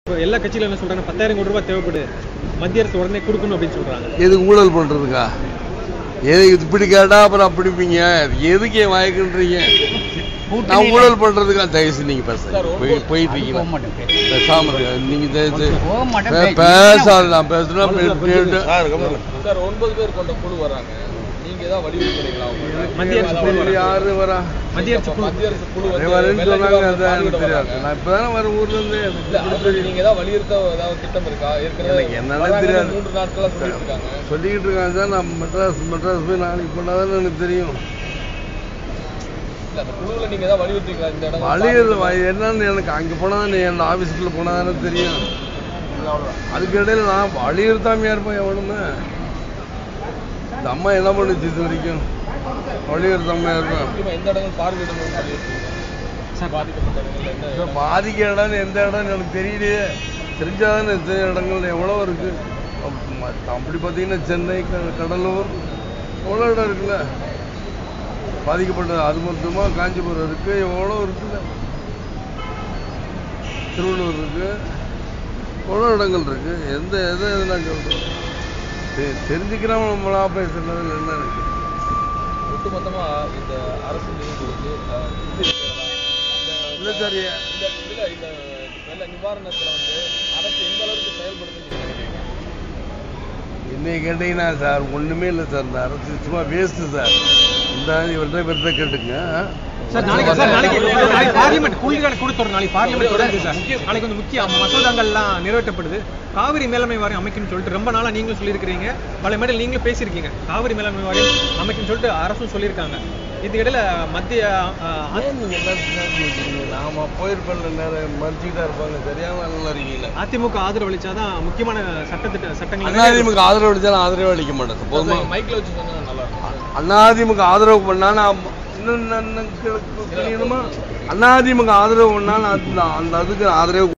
இப்போ எல்லா கட்சியிலும் என்ன சொல்றாங்க பத்தாயிரம் கோடி ரூபாய் தேவைப்படுது மத்திய அரசு உடனே கொடுக்கணும் அப்படின்னு சொல்றாங்க எது ஊழல் பண்றதுக்கா எது இப்படி கேட்டா அப்புறம் அப்படிப்பீங்க எதுக்கு என் வாய்க்குன்றீங்க நான் ஊழல் பண்றதுக்கா தயவு செஞ்சு நீங்க பேசுங்க போய் போயிட்டு இருக்கீங்க பேசாம இருங்க. நீங்க தயவு செஞ்சு பே- பேசாத நான் பேசுனா கேட்டு சார் ஒன்பது பேர் கொண்ட குழு வர்றாங்க நீங்க ஏதாவது வலியுறுத்துறீங்களா அவங்களுக்கு? மத்திய அரசு குழு வர்றாங்க. யாரு வரா மத்திய அரசு குழு மத்திய அரசு குழு வந்து வரேன்னு வெள்ள சொன்னாங்க நிவாரணம் அதான் எனக்கு பார்வையிட தெரியாது வர்றாங்க. நான் இப்பதானே வர ஊர்ல இருந்து இல்ல, அவங்களுக்கு நீங்க ஏதாவது வலியுறுத்த ஏதாவது திட்டம் இருக்கா ஏற்கனவே எனக்கு என்னன்னே வராங்கன்னு தெரியாது. மூன்று நாட்களா சொல்லிட்டு இருக்காங்க சொல்லிக்கிட்டு இருக்காங்க சார் நான் மெட்ராஸ் மெட்ராஸ் போய் நாளைக்கு பண்ணாதான் எனக்கு தெரியும் இல்ல அந்த குழுவுல நீங்க ஏதாவது வலியுறுத்தீங்களா இந்த இடம் வழியில் என்னன்னு எனக்கு அங்கே போனால் தான் என் ஆஃபீஸுக்குள்ளே போனால் தானே தெரியும் அதுக்கு இடையில நான் வலியுறுத்தாமையா இருப்பேன் எவனுமே இந்த அம்மா என்ன பண்ணுச்சு இது வரைக்கும் வலியுறுத்தாமையா இருப்பேன் முக்கியமா எந்த இடங்கள் பார்வையிடணும்னு வலியுறுத்தீங்க சார் பாதிக்கப்பட்ட இடங்கள்ல எந்த இப்போ பாதிக்க இடம்னு எந்த இடம்னு எனக்கு தெரியலையே தெரிஞ்சாதானே எத்தனை இடங்கள் எவ்வளோ இருக்கு அப்ப- அப்படி பார்த்தீங்கன்னா சென்னை க- கடலூர் எவ்வளோ இடம் இருக்குல்ல பாதிக்கப்பட்டது அது மட்டுமா காஞ்சிபுரம் இருக்கு எவ்வளோ இருக்குல்ல திருவள்ளூர் இருக்கு எவ்வளோ இடங்கள் இருக்கு எந்த எதை எது நான் சொல்றேன் தெ- தெரிஞ்சுக்கிறவன் நம்மளா பேசுறதுல என்ன இருக்கு ஒட்டுமொத்தமா இந்த அரசு நிதிகளுக்கு அஹ், இது இருக்கிறதா? இந்த- இல்லை சார் இந்த இதுல இந்த வெள்ள நிவாரணத்துல வந்து அரசு எந்த அளவுக்கு செயல்படுதுன்னு நீங்க நினைக்கிறீங்க என்னை கேட்டீங்கன்னா சார் ஒண்ணுமே இல்லை சார் இந்த அரசு சும்மா வேஸ்ட்டு சார் இந்த இவர்கிட்ட இவர்கிட்ட கேட்டுங்க சார் நாளைக்கு சார் நாளைக்கு நாளைக்கு பார்லிமெண்ட் குளிர்கால கூட்டத்தொடர் நாளைக்கு பார்லிமெண்ட் தொடருது சார் நாளைக்கு வந்து முக்கிய மசோதாக்கள்லாம் நிறைவேற்றப்படுது காவிரி மேலாண்மை வாரியம் அமைக்கணும்னு சொல்லிட்டு ரொம்ப நாளா நீங்களும் சொல்லியிருக்கிறீங்க பல மேடையில் நீங்களும் பேசியிருக்கீங்க காவிரி மேலாண்மை வாரியம் அமைக்கணும்னு சொல்லிட்டு அரசும் சொல்லியிருக்காங்க இதுக்கு இடையில மத்திய அஹ், ஏன் நீங்க எல்லாம் பின்னாடி இருக்கீங்க? நாம போயிருப்பேன்ல நேரம் மறைச்சிக்கிட்டா இருப்பாங்க சரியான நல்லா இருக்கீங்களா அதிமுக ஆதரவு அளிச்சாதான் முக்கியமான சட்டத்திட்ட சட்டங்கள் நிறைவேறும். அண்ணாதிமுக ஆதரவு அளிச்சாலும் ஆதரவு அளிக்க மாட்டேன் சார். போதுமா மைக்ல வச்சு சொன்னா நல்லா இருக்கும் அண்ணாதிமுக ஆதரவு பண்ணா நான் இன்னும் நான் கிளியணுமா அண்ணாதிமுக ஆதரவு பண்ணா நான் அந்த- அந்த அதுக்கு ஆதரவு